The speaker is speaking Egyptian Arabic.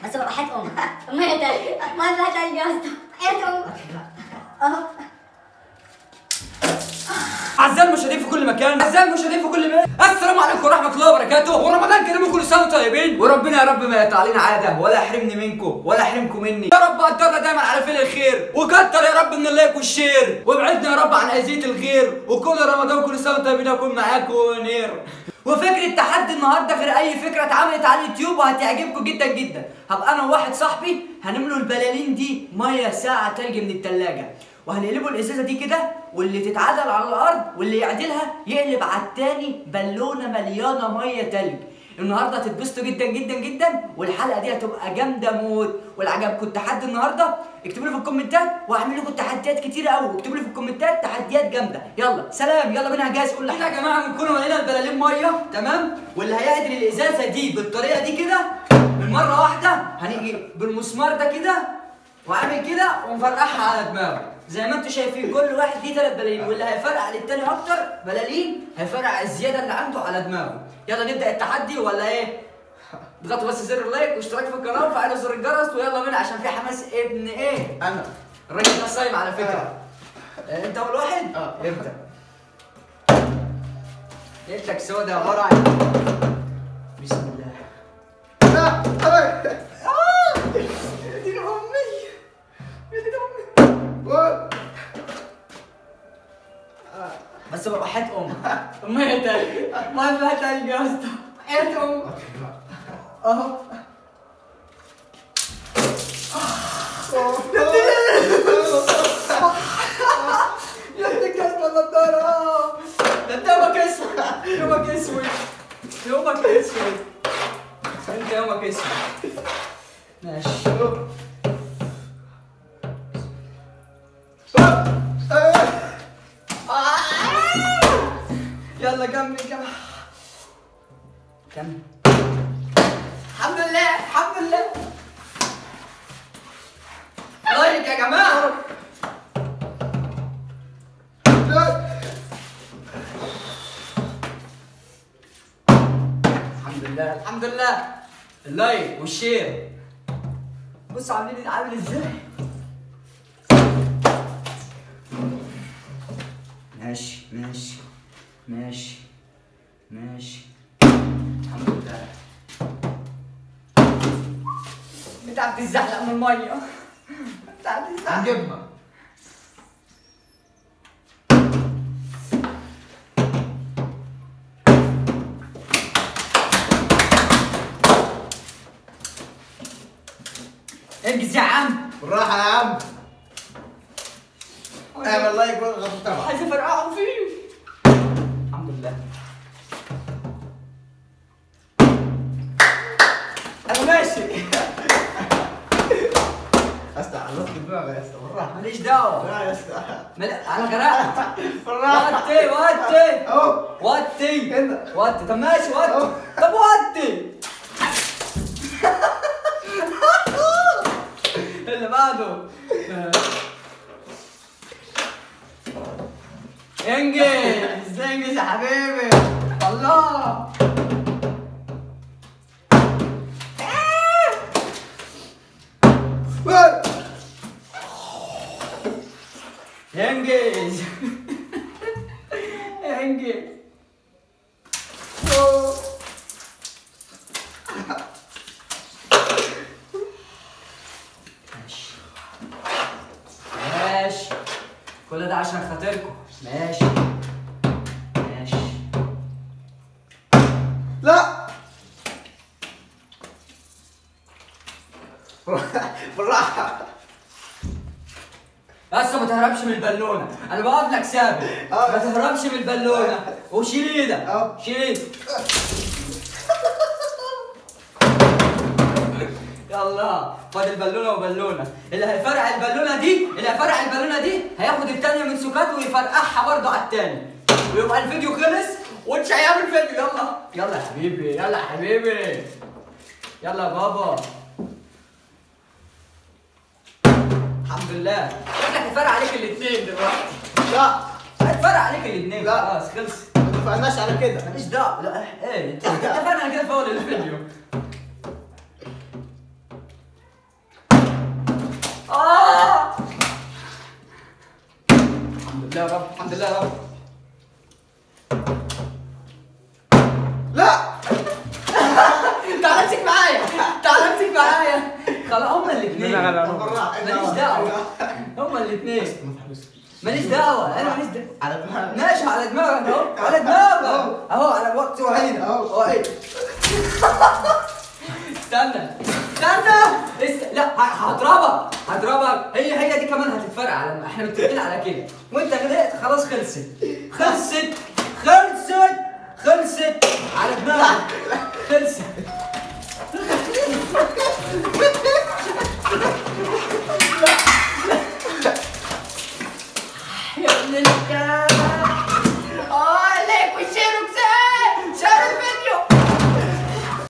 بس بقى حياة امك المية تلج ما فيها تلج يا اسطى حياة امك اهو اعزائي المشاهدين في كل مكان اعزائي المشاهدين في كل مكان السلام عليكم ورحمه الله وبركاته ورمضان كريم وكل سنه وانتم طيبين وربنا يا رب ما يقطع علينا عاده ولا يحرمني منكم ولا يحرمكم مني يا رب قدرنا دايما على فعل الخير وكتر يا رب من اللايك والشير وابعدنا يا رب عن اذيه الغير وكل رمضان كل سنه وانتم طيبين اكون معاكم ونير وفكرة تحدي النهارده غير أي فكرة اتعملت على اليوتيوب وهتعجبكم جدا جدا، هبقى أنا وواحد صاحبي هنملوا البلالين دي مية ساعة تلج من التلاجة، وهنقلبوا الازازه دي كده واللي تتعدل على الارض واللي يعدلها يقلب على التاني بالونه مليانه ميه تلج النهارده هتتبسطوا جدا جدا جدا والحلقه دي هتبقى جامده موت واللي عجبكم التحدي النهارده اكتبوا لي في الكومنتات وهعمل لكم تحديات كتيره قوي واكتبوا لي في الكومنتات تحديات جامده يلا سلام يلا بينا جاهز كل حاجه يا جماعه بنكون ملينا البلالين ميه تمام واللي هيعدل الازازه دي بالطريقه دي كده من مره واحده هنيجي بالمسمار ده كده وعامل كده ومفرقعها على دماغه زي ما انتم شايفين كل واحد ليه ثلاث بلالين واللي هيفرقع للتاني اكتر بلالين هيفرقع الزياده اللي عنده على دماغه يلا نبدا التحدي ولا ايه اضغطوا بس زر اللايك واشتراك في القناه وفعلوا زر الجرس ويلا بينا عشان في حماس ابن ايه انا الراجل ده صايم على فكره آه، انت اول واحد اه. ابدا لقيتك سودا عباره عن بسم الله لا أبد. يا دين امي يا دين امي و- بس بقى حياة امك المية تلج ما فيها تلج يا اسطى حياة امك اهو يا ابني كسبة النضارة ده انت يومك اسود يومك اسود يومك اسود انت يومك اسود ماشي يلا كمل كمل كمل الحمد لله الحمد لله لايك يا جماعه الحمد لله الحمد لله اللايك والشير بصوا عاملين عامل ازاي ماشي ماشي ماشي ماشي الحمد لله بتاع بتزحلق من الميه بتاع بتزحلق هنجيبها انجز يا عم بالراحة يا عم اعمل لايك واضغط طبعا عايز افرقعه فيه الحمد لله انا ماشي اسطى خلصت دماغي يا اسطى بالراحة ماليش دعوه لا يا اسطى مل... انا غرقت بالراحة وطي وطي اهو وطي هنا. وطي طب ماشي وطي أهو. طب وطي اللي بعده انجز انجز يا حبيبي الله انجز انجز ماشي ماشي كل ده عشان خاطركم ماشي ماشي لا بالراحة بس ما تهربش من البالونه انا بقف لك ثابت آه. ما تهربش من البالونه وشيل ايدك آه. شيل ايدك يلا فاضل بالونه وبالونه اللي هيفرقع البالونه دي اللي هيفرقع البالونه دي هياخد التانيه من سكات ويفرقعها برضه على التاني ويبقى الفيديو خلص ومش هيعمل فيديو يلا يلا يا حبيبي يلا يا حبيبي يلا يا بابا الحمد لله شكلك هيفرق عليك الاثنين دلوقتي لا هيتفرق عليك الاثنين لا. خلاص خلص ما اتفقناش على كده ماليش دعوه لا ايه انت اتفقنا على كده في اول الفيديو خلاص هما الاثنين لا، لا، لا. بالراحه ماليش دعوه هما الاثنين ماليش دعوه انا ماليش دعوه على دماغك ماشي على دماغك اهو على دماغك اهو على وقت وعين اهو اهي استنى استنى است... لا ه- هضربك هضربك هي هي دي كمان هتتفرق على احنا متفقين على كده وانت غلقت خلاص خلصت خلصت خلصت خلصت على دماغك خلصت يا ابن الكلب